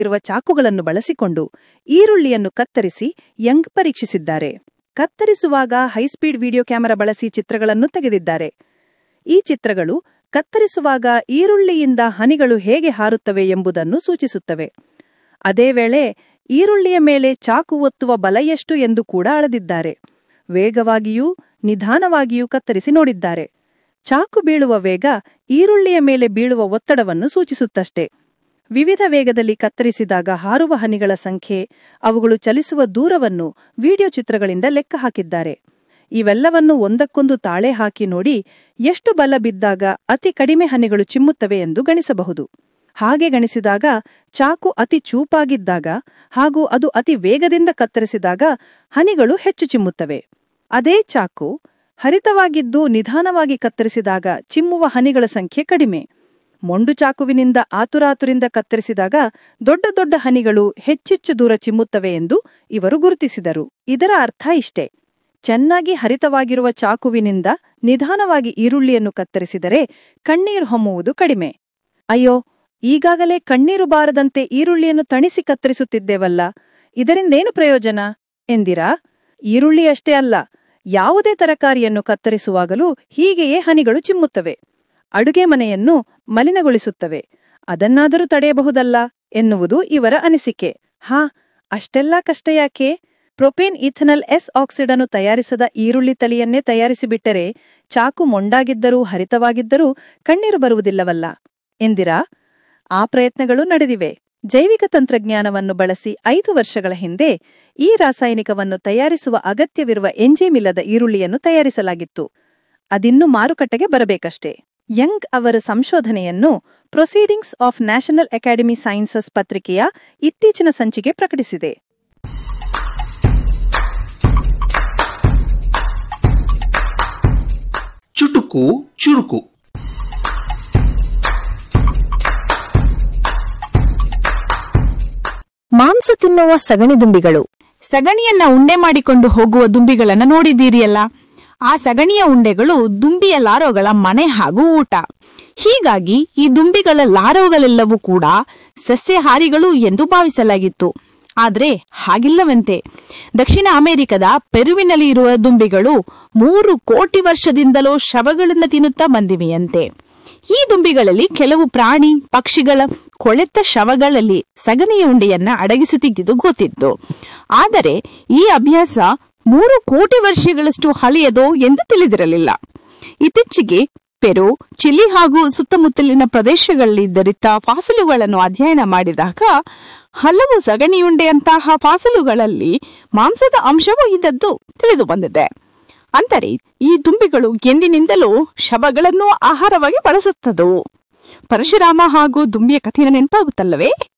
ಇರುವ ಚಾಕುಗಳನ್ನು ಬಳಸಿಕೊಂಡು ಈರುಳ್ಳಿಯನ್ನು ಕತ್ತರಿಸಿ ಯಂಗ್ ಪರೀಕ್ಷಿಸಿದ್ದಾರೆ ಕತ್ತರಿಸುವಾಗ ಹೈಸ್ಪೀಡ್ ವಿಡಿಯೋ ಕ್ಯಾಮೆರಾ ಬಳಸಿ ಚಿತ್ರಗಳನ್ನು ತೆಗೆದಿದ್ದಾರೆ ಈ ಚಿತ್ರಗಳು ಕತ್ತರಿಸುವಾಗ ಈರುಳ್ಳಿಯಿಂದ ಹನಿಗಳು ಹೇಗೆ ಹಾರುತ್ತವೆ ಎಂಬುದನ್ನು ಸೂಚಿಸುತ್ತವೆ ಅದೇ ವೇಳೆ ಈರುಳ್ಳಿಯ ಮೇಲೆ ಚಾಕು ಒತ್ತುವ ಬಲ ಎಷ್ಟು ಎಂದು ಕೂಡ ಅಳೆದಿದ್ದಾರೆ ವೇಗವಾಗಿಯೂ ನಿಧಾನವಾಗಿಯೂ ಕತ್ತರಿಸಿ ನೋಡಿದ್ದಾರೆ ಚಾಕು ಬೀಳುವ ವೇಗ ಈರುಳ್ಳಿಯ ಮೇಲೆ ಬೀಳುವ ಒತ್ತಡವನ್ನು ಸೂಚಿಸುತ್ತಷ್ಟೆ ವಿವಿಧ ವೇಗದಲ್ಲಿ ಕತ್ತರಿಸಿದಾಗ ಹಾರುವ ಹನಿಗಳ ಸಂಖ್ಯೆ ಅವುಗಳು ಚಲಿಸುವ ದೂರವನ್ನು ವಿಡಿಯೋ ಚಿತ್ರಗಳಿಂದ ಲೆಕ್ಕ ಹಾಕಿದ್ದಾರೆ ಇವೆಲ್ಲವನ್ನು ಒಂದಕ್ಕೊಂದು ತಾಳೆ ಹಾಕಿ ನೋಡಿ ಎಷ್ಟು ಬಲ ಬಿದ್ದಾಗ ಅತಿ ಕಡಿಮೆ ಹನಿಗಳು ಚಿಮ್ಮುತ್ತವೆ ಎಂದು ಗಣಿಸಬಹುದು ಹಾಗೆ ಗಣಿಸಿದಾಗ ಚಾಕು ಅತಿ ಚೂಪಾಗಿದ್ದಾಗ ಹಾಗೂ ಅದು ಅತಿ ವೇಗದಿಂದ ಕತ್ತರಿಸಿದಾಗ ಹನಿಗಳು ಹೆಚ್ಚು ಚಿಮ್ಮುತ್ತವೆ ಅದೇ ಚಾಕು ಹರಿತವಾಗಿದ್ದು ನಿಧಾನವಾಗಿ ಕತ್ತರಿಸಿದಾಗ ಚಿಮ್ಮುವ ಹನಿಗಳ ಸಂಖ್ಯೆ ಕಡಿಮೆ ಮೊಂಡು ಚಾಕುವಿನಿಂದ ಆತುರಾತುರಿಂದ ಕತ್ತರಿಸಿದಾಗ ದೊಡ್ಡ ದೊಡ್ಡ ಹನಿಗಳು ಹೆಚ್ಚೆಚ್ಚು ದೂರ ಚಿಮ್ಮುತ್ತವೆ ಎಂದು ಇವರು ಗುರುತಿಸಿದರು ಇದರ ಅರ್ಥ ಇಷ್ಟೇ ಚೆನ್ನಾಗಿ ಹರಿತವಾಗಿರುವ ಚಾಕುವಿನಿಂದ ನಿಧಾನವಾಗಿ ಈರುಳ್ಳಿಯನ್ನು ಕತ್ತರಿಸಿದರೆ ಕಣ್ಣೀರು ಹೊಮ್ಮುವುದು ಕಡಿಮೆ ಅಯ್ಯೋ ಈಗಾಗಲೇ ಕಣ್ಣೀರು ಬಾರದಂತೆ ಈರುಳ್ಳಿಯನ್ನು ತಣಿಸಿ ಕತ್ತರಿಸುತ್ತಿದ್ದೇವಲ್ಲ ಇದರಿಂದೇನು ಪ್ರಯೋಜನ ಎಂದಿರಾ ಈರುಳ್ಳಿಯಷ್ಟೇ ಅಲ್ಲ ಯಾವುದೇ ತರಕಾರಿಯನ್ನು ಕತ್ತರಿಸುವಾಗಲೂ ಹೀಗೆಯೇ ಹನಿಗಳು ಚಿಮ್ಮುತ್ತವೆ ಅಡುಗೆ ಮನೆಯನ್ನು ಮಲಿನಗೊಳಿಸುತ್ತವೆ ಅದನ್ನಾದರೂ ತಡೆಯಬಹುದಲ್ಲ ಎನ್ನುವುದು ಇವರ ಅನಿಸಿಕೆ ಹಾ ಅಷ್ಟೆಲ್ಲಾ ಕಷ್ಟ ಯಾಕೆ ಪ್ರೊಪೇನ್ ಇಥನಲ್ ಎಸ್ ಆಕ್ಸಿಡನ್ನು ತಯಾರಿಸದ ಈರುಳ್ಳಿ ತಳಿಯನ್ನೇ ತಯಾರಿಸಿಬಿಟ್ಟರೆ ಚಾಕು ಮೊಂಡಾಗಿದ್ದರೂ ಹರಿತವಾಗಿದ್ದರೂ ಕಣ್ಣೀರು ಬರುವುದಿಲ್ಲವಲ್ಲ ಎಂದಿರಾ ಆ ಪ್ರಯತ್ನಗಳು ನಡೆದಿವೆ ಜೈವಿಕ ತಂತ್ರಜ್ಞಾನವನ್ನು ಬಳಸಿ ಐದು ವರ್ಷಗಳ ಹಿಂದೆ ಈ ರಾಸಾಯನಿಕವನ್ನು ತಯಾರಿಸುವ ಅಗತ್ಯವಿರುವ ಎಂಜಿಮ್ ಇಲ್ಲದ ಈರುಳ್ಳಿಯನ್ನು ತಯಾರಿಸಲಾಗಿತ್ತು ಅದಿನ್ನು ಮಾರುಕಟ್ಟೆಗೆ ಬರಬೇಕಷ್ಟೇ ಯಂಗ್ ಅವರ ಸಂಶೋಧನೆಯನ್ನು Proceedings of National Academy Sciences ಪತ್ರಿಕೆಯ ಇತ್ತೀಚಿನ ಸಂಚಿಕೆ ಪ್ರಕಟಿಸಿದೆ ಚುಟುಕು ಚುರುಕು ಮಾಂಸ ತಿನ್ನುವ ಸಗಣಿ ದುಂಬಿಗಳು ಸಗಣಿಯನ್ನ ಉಂಡೆ ಮಾಡಿಕೊಂಡು ಹೋಗುವ ದುಂಬಿಗಳನ್ನ ನೋಡಿದ್ದೀರಿಯಲ್ಲ ಆ ಸಗಣಿಯ ಉಂಡೆಗಳು ದುಂಬಿಯ ಲಾರೋಗಳ ಮನೆ ಹಾಗೂ ಊಟ ಹೀಗಾಗಿ ಈ ದುಂಬಿಗಳ ಲಾರೋಗಳೆಲ್ಲವೂ ಕೂಡ ಸಸ್ಯಹಾರಿಗಳು ಎಂದು ಭಾವಿಸಲಾಗಿತ್ತು ಆದ್ರೆ ಹಾಗಿಲ್ಲವಂತೆ ದಕ್ಷಿಣ ಅಮೆರಿಕದ ಪೆರುವಿನಲ್ಲಿ ಇರುವ ದುಂಬಿಗಳು ಮೂರು ಕೋಟಿ ವರ್ಷದಿಂದಲೂ ಶವಗಳನ್ನು ತಿನ್ನುತ್ತಾ ಬಂದಿವೆಯಂತೆ ಈ ದುಂಬಿಗಳಲ್ಲಿ ಕೆಲವು ಪ್ರಾಣಿ ಪಕ್ಷಿಗಳ ಕೊಳೆತ ಶವಗಳಲ್ಲಿ ಸಗಣಿಯ ಉಂಡೆಯನ್ನ ಅಡಗಿಸಿ ತೆಗೆದು ಗೊತ್ತಿತ್ತು ಆದರೆ ಈ ಅಭ್ಯಾಸ ಮೂರು ಕೋಟಿ ವರ್ಷಗಳಷ್ಟು ಹಳೆಯದೋ ಎಂದು ತಿಳಿದಿರಲಿಲ್ಲ ಇತ್ತೀಚೆಗೆ ಪೆರು ಚಿಲಿ ಹಾಗೂ ಸುತ್ತಮುತ್ತಲಿನ ಪ್ರದೇಶಗಳಲ್ಲಿ ದೊರೆತ ಫಾಸಲುಗಳನ್ನು ಅಧ್ಯಯನ ಮಾಡಿದಾಗ ಹಲವು ಸಗಣಿಯುಂಡೆಯಂತಹ ಫಾಸಲುಗಳಲ್ಲಿ ಮಾಂಸದ ಅಂಶವೂ ಇದ್ದದ್ದು ತಿಳಿದು ಬಂದಿದೆ ಅಂದರೆ ಈ ದುಂಬಿಗಳು ಎಂದಿನಿಂದಲೂ ಶವಗಳನ್ನು ಆಹಾರವಾಗಿ ಬಳಸುತ್ತದವು ಪರಶುರಾಮ ಹಾಗೂ ದುಂಬಿಯ ಕಥೆಯ ನೆನಪಾಗುತ್ತಲ್ಲವೇ